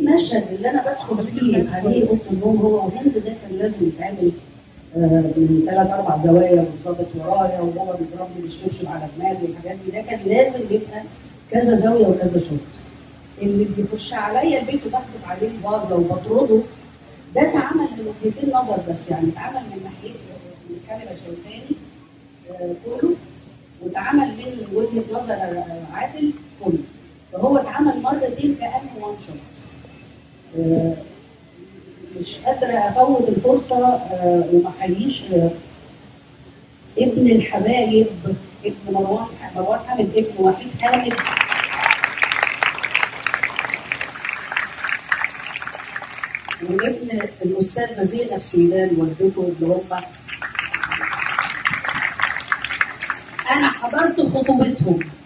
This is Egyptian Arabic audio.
المشهد اللي انا بدخل فيه عليه اوضه النوم هو وهند ده كان لازم يتعمل آه، من ثلاث اربع زوايا والظابط ورايا وهو بيضربني بالشبشب على دماغي والحاجات دي ده كان لازم يبقى كذا زاويه وكذا شوط اللي بيخش عليا البيت وبحدف عليه الفازه وبطرده ده اتعمل من وجهتين نظر بس يعني اتعمل من ناحيتي من الكاميرا شايفاني آه، كله واتعمل من وجهه نظر آه، عادل كله فهو اتعمل مرتين كانه وان شوت آه، مش قادره افوت الفرصه آه، وما احييش آه، ابن الحبايب ابن مروان مروان حامد ابن وحيد حامد وابن الاستاذه زينب سويدان والدته اللي هم انا حضرت خطوبتهم